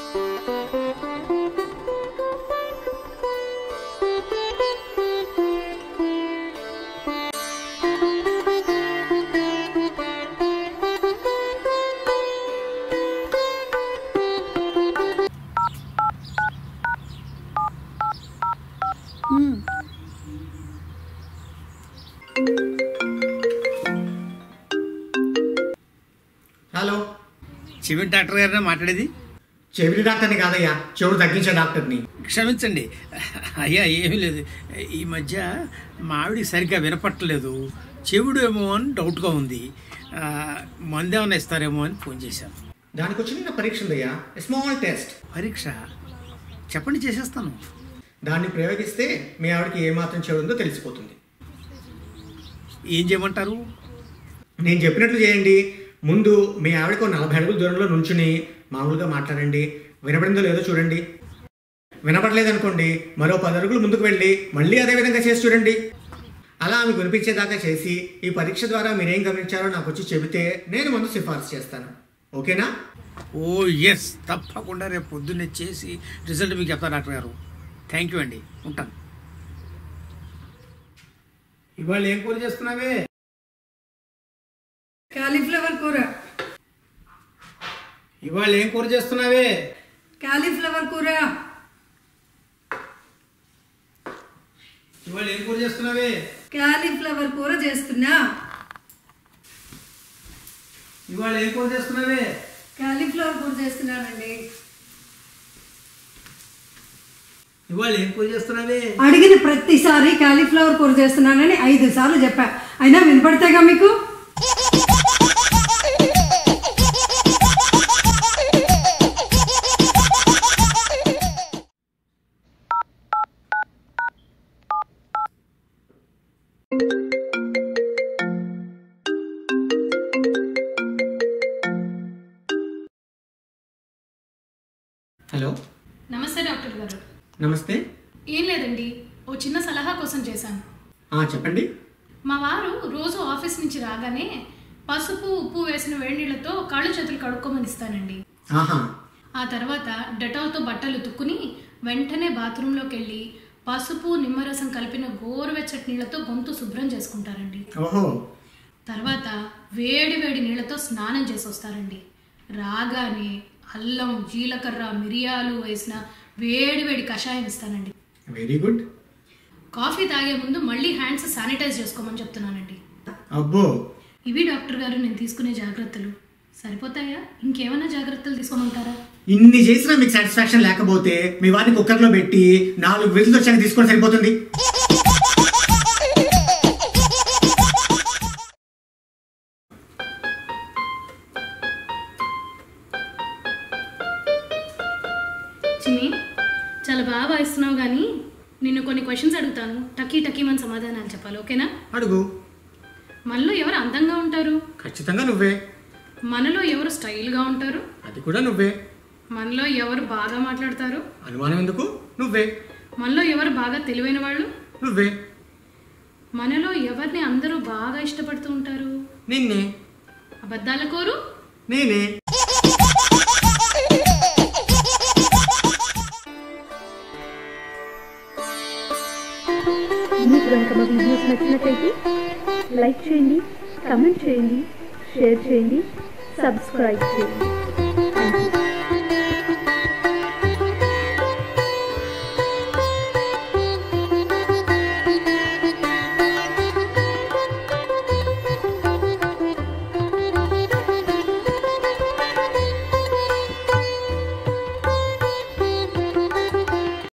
hello చెవిటి doctor గారినే మాట్లాడేది చెవిటి డాక్టర్ని కాదయ్యా చెవుడు తగ్గించే డాక్టర్ని క్షమించండి అయ్యా ఏమీ లేదు ఈ మధ్య మా ఆవిడికి సరిగ్గా వినపట్టలేదు చెవుడు ఏమో అని డౌట్గా ఉంది ఆ, మందు ఏమైనా ఇస్తారేమో అని ఫోన్ చేశాను దానికి ఒక చిన్న పరీక్ష ఉందయ్యా స్మాల్ టెస్ట్ పరీక్ష చెప్పండి చేసేస్తాను దాన్ని ప్రయోగిస్తే మీ ఆవిడకి ఏమాత్రం చెడు ఉందో తెలిసిపోతుంది ఏం చేయమంటారు నేను చెప్పినట్లు చేయండి ముందు మీ ఆవిడకు ఒక నలభై అడుగుల దూరంలో నుంచుని మామూలుగా మాట్లాడండి వినపడిందో లేదో చూడండి వినపడలేదు అనుకోండి మరో పది అడుగులు ముందుకు వెళ్ళి మళ్ళీ అదే విధంగా చేసి చూడండి అలా ఆమె వినిపించేదాకా చేసి ఈ పరీక్ష ద్వారా మీరేం గమనించారో నాకు వచ్చి చెబితే నేను ముందు సిఫార్సు చేస్తాను ఓకేనా ఓ ఎస్ తప్పకుండా రేపు పొద్దున్నే చేసి రిజల్ట్ మీకు చెప్తాను డాక్టర్ గారు థ్యాంక్ యూ అండి ఉంటాను ఇవాళ ఏం కూర చేస్తున్నావే కాలీఫ్లవర్ కూర ఇవాళ ఏం కూర చేస్తున్నావే కాలీఫ్లవర్ కూర ఇవాళ ఏం కూర చేస్తున్నావే కాలీఫ్లవర్ కూర చేస్తున్నా ఇవాళ ఏం కూర చేస్తున్నావే కాలీఫ్లవర్ కూర చేస్తున్నానండి ఇవాళ ఏం కూర చేస్తున్నావే అడిగిన ప్రతిసారి కాలీఫ్లవర్ కూర చేస్తున్నానని ఐదు సార్లు చెప్పా అయినా వినపడతాయిగా మీకు హలో నమస్తే డాక్టర్ గారు నమస్తే ఏం లేదండి ఓ చిన్న సలహా కోసం చేశాను ఆ, చెప్పండి మా వారు రోజు ఆఫీస్ నుంచి రాగానే పసుపు ఉప్పు వేసిన వేడి నీళ్ళతో కాళ్ళు చేతులు కడుక్కోమని ఇస్తానండి ఆహా ఆ తర్వాత డెటాల్తో బట్టలు ఉతుక్కుని వెంటనే బాత్రూంలోకి వెళ్ళి పసుపు నిమ్మరసం కలిపిన గోరువెచ్చటి నీళ్ళతో గొంతు శుభ్రం చేసుకుంటారండి ఓహో తర్వాత వేడి వేడి నీళ్ళతో స్నానం చేసి వస్తారండి రాగానే అల్లం జీలకర్ర మిరియాలు వేసిన వేడి వేడి కషాయం ఇస్తానండి వెరీ గుడ్ కాఫీ తాగే ముందు మళ్ళీ హ్యాండ్స్ శానిటైజ్ చేసుకోమని చెప్తున్నానండి అబ్బో ఇవి డాక్టర్ గారు నేను తీసుకునే జాగ్రత్తలు సరిపోతాయా ఇంకేమైనా జాగ్రత్తలు తీసుకోమంటారా ఇన్ని చేసినా మీకు సాటిస్ఫాక్షన్ లేకపోతే మీ వారిని కుక్కర్లో పెట్టి నాలుగు విజిల్స్ వచ్చాక తీసుకొని సరిపోతుంది చిన్ని చాలా బాగా వాయిస్తున్నావు కానీ నిన్ను కొన్ని క్వశ్చన్స్ అడుగుతాను టకీ టకీ మన సమాధానాలు చెప్పాలి ఓకేనా అడుగు మనలో ఎవరు అందంగా ఉంటారు ఖచ్చితంగా నువ్వే మనలో ఎవరు స్టైల్గా ఉంటారు అది కూడా నువ్వే మనలో ఎవరు బాగా మాట్లాడతారు అనుమానం ఎందుకు నువ్వే మనలో ఎవరు బాగా తెలివైన వాళ్ళు నువ్వే మనలో ఎవరిని అందరూ బాగా ఇష్టపడుతూ ఉంటారు నిన్నే అబద్ధాల కోరు నేనే మీకు కనుక మా వీడియోస్ నచ్చినట్లయితే లైక్ చేయండి కమెంట్ చేయండి షేర్ చేయండి సబ్స్క్రైబ్ చేయండి